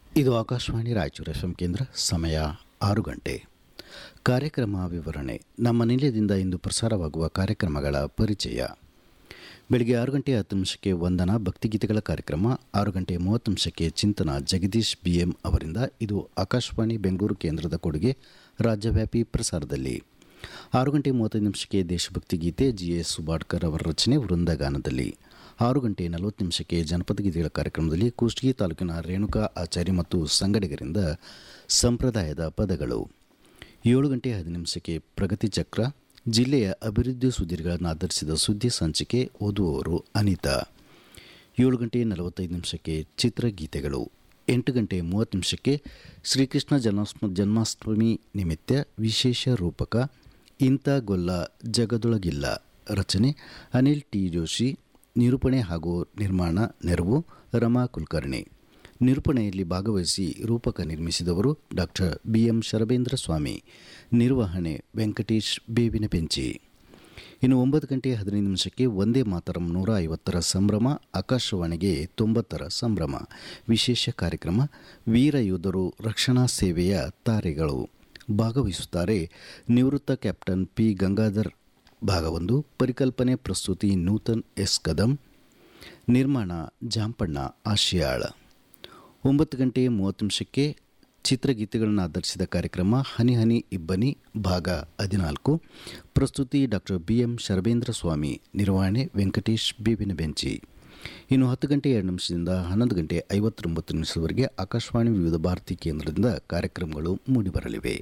ಇದು ಆಕಾಶವಾಣಿ ರಾಯಚೂರು ಎಫ್ ಕೇಂದ್ರ ಸಮಯ ಆರು ಗಂಟೆ ಕಾರ್ಯಕ್ರಮ ವಿವರಣೆ ನಮ್ಮ ನಿಲಯದಿಂದ ಇಂದು ಪ್ರಸಾರವಾಗುವ ಕಾರ್ಯಕ್ರಮಗಳ ಪರಿಚಯ ಬೆಳಗ್ಗೆ ಆರು ಗಂಟೆ ಹತ್ತು ನಿಮಿಷಕ್ಕೆ ವಂದನಾ ಭಕ್ತಿಗೀತೆಗಳ ಕಾರ್ಯಕ್ರಮ ಆರು ಗಂಟೆ ಮೂವತ್ತು ನಿಮಿಷಕ್ಕೆ ಚಿಂತನ ಜಗದೀಶ್ ಬಿ ಎಂ ಅವರಿಂದ ಇದು ಆಕಾಶವಾಣಿ ಬೆಂಗಳೂರು ಕೇಂದ್ರದ ಕೊಡುಗೆ ರಾಜ್ಯವ್ಯಾಪಿ ಪ್ರಸಾರದಲ್ಲಿ ಆರು ಗಂಟೆ ಮೂವತ್ತೈದು ನಿಮಿಷಕ್ಕೆ ದೇಶಭಕ್ತಿ ಗೀತೆ ಜಿ ಎಸ್ ಸುಬಾಡ್ಕರ್ ಅವರ ರಚನೆ ವೃಂದಗಾನದಲ್ಲಿ ಆರು ಗಂಟೆ ನಲವತ್ತು ನಿಮಿಷಕ್ಕೆ ಜನಪದ ಗೀತೆಗಳ ಕಾರ್ಯಕ್ರಮದಲ್ಲಿ ಕುಷ್ಟಗಿ ತಾಲೂಕಿನ ರೇಣುಕಾ ಆಚಾರ್ಯ ಮತ್ತು ಸಂಗಡಿಗರಿಂದ ಸಂಪ್ರದಾಯದ ಪದಗಳು ಏಳು ಗಂಟೆ ಹದಿನೈದು ನಿಮಿಷಕ್ಕೆ ಪ್ರಗತಿ ಚಕ್ರ ಜಿಲ್ಲೆಯ ಅಭಿವೃದ್ಧಿ ಸುದ್ದಿಗಳನ್ನು ಆಧರಿಸಿದ ಸುದ್ದಿ ಸಂಚಿಕೆ ಓದುವವರು ಅನಿತಾ ಏಳು ಗಂಟೆ ನಲವತ್ತೈದು ನಿಮಿಷಕ್ಕೆ ಚಿತ್ರಗೀತೆಗಳು ಎಂಟು ಗಂಟೆ ಮೂವತ್ತು ನಿಮಿಷಕ್ಕೆ ಶ್ರೀಕೃಷ್ಣ ಜನ್ಮಾಷ್ಟಮ ಜನ್ಮಾಷ್ಟಮಿ ನಿಮಿತ್ತ ವಿಶೇಷ ರೂಪಕ ಇಂಥ ಗೊಲ್ಲ ಜಗದೊಳಗಿಲ್ಲ ರಚನೆ ಅನಿಲ್ ಟಿ ಜೋಶಿ ನಿರೂಪಣೆ ಹಾಗೂ ನಿರ್ಮಾಣ ನೆರವು ರಮಾ ಕುಲಕರ್ಣಿ ನಿರೂಪಣೆಯಲ್ಲಿ ಭಾಗವಹಿಸಿ ರೂಪಕ ನಿರ್ಮಿಸಿದವರು doctor B M Sharabendra Swamy ನಿರ್ವಹಣೆ ವೆಂಕಟೇಶ್ ಬೇವಿನ ಪೆಂಚಿ ಇನ್ನು ಒಂಬತ್ತು ಗಂಟೆ ಹದಿನೈದು ನಿಮಿಷಕ್ಕೆ ಒಂದೇ ಮಾತರಂ ನೂರ ಐವತ್ತರ ಸಂಭ್ರಮ ಆಕಾಶವಾಣಿಗೆ ತೊಂಬತ್ತರ ಸಂಭ್ರಮ ವಿಶೇಷ ಕಾರ್ಯಕ್ರಮ ವೀರ ಯೋಧರು ರಕ್ಷಣಾ ಸೇವೆಯ ತಾರೆಗಳು ಭಾಗವಹಿಸುತ್ತಾರೆ ನಿವೃತ್ತ ಕ್ಯಾಪ್ಟನ್ ಪಿ ಗಂಗಾಧರ್ ಭಾಗ ಒಂದು ಪರಿಕಲ್ಪನೆ ಪ್ರಸ್ತುತಿ ನೂತನ್ ಎಸ್ ಕದಂ ನಿರ್ಮಾಣ ಜಾಂಪಣ್ಣ ಆಶಿಯಾಳ ಒಂಬತ್ತು ಗಂಟೆ ಮೂವತ್ತು ನಿಮಿಷಕ್ಕೆ ಚಿತ್ರಗೀತೆಗಳನ್ನು ಆಧರಿಸಿದ ಕಾರ್ಯಕ್ರಮ ಹನಿ ಹನಿ ಇಬ್ಬನಿ ಭಾಗ ಹದಿನಾಲ್ಕು ಪ್ರಸ್ತುತಿ doctor B M Sharabendra Swamy ನಿರ್ವಹಣೆ ವೆಂಕಟೇಶ್ ಬೇವಿನ ಬೆಂಚಿ ಇನ್ನು ಹತ್ತು ಗಂಟೆ ಎರಡು ನಿಮಿಷದಿಂದ ಹನ್ನೊಂದು ಗಂಟೆ ಐವತ್ತೊಂಬತ್ತು ನಿಮಿಷದವರೆಗೆ ಆಕಾಶವಾಣಿ ವಿವಿಧ ಭಾರತಿ ಕೇಂದ್ರದಿಂದ ಕಾರ್ಯಕ್ರಮಗಳು ಮೂಡಿಬರಲಿವೆ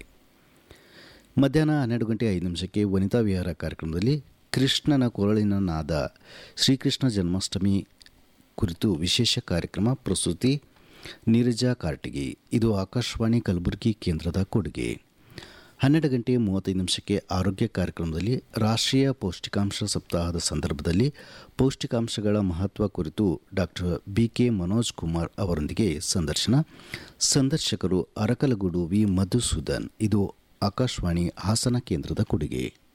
ಮಧ್ಯಾಹ್ನ ಹನ್ನೆರಡು ಗಂಟೆ ಐದು ನಿಮಿಷಕ್ಕೆ ವನಿತಾ ವಿಹಾರ ಕಾರ್ಯಕ್ರಮದಲ್ಲಿ ಕೃಷ್ಣನ ಕೊರಳಿನ ನಾದ ಶ್ರೀಕೃಷ್ಣ ಜನ್ಮಾಷ್ಟಮಿ ಕುರಿತು ವಿಶೇಷ ಕಾರ್ಯಕ್ರಮ ಪ್ರಸ್ತುತಿ ನೀರಜಾ ಕಾರ್ಟಿಗಿ ಇದು ಆಕಾಶವಾಣಿ ಕಲಬುರಗಿ ಕೇಂದ್ರದ ಕೊಡುಗೆ ಹನ್ನೆರಡು ಗಂಟೆ ಮೂವತ್ತೈದು ನಿಮಿಷಕ್ಕೆ ಆರೋಗ್ಯ ಕಾರ್ಯಕ್ರಮದಲ್ಲಿ ರಾಷ್ಟ್ರೀಯ ಪೌಷ್ಟಿಕಾಂಶ ಸಪ್ತಾಹದ ಸಂದರ್ಭದಲ್ಲಿ ಪೌಷ್ಟಿಕಾಂಶಗಳ ಮಹತ್ವ ಕುರಿತು doctor B K Manoj Kumar ಅವರೊಂದಿಗೆ ಸಂದರ್ಶನ ಸಂದರ್ಶಕರು ಅರಕಲಗೂಡು ವಿ ಮಧುಸೂದನ್ ಇದು ಆಕಾಶವಾಣಿ ಹಾಸನ ಕೇಂದ್ರದ ಕೊಡುಗೆ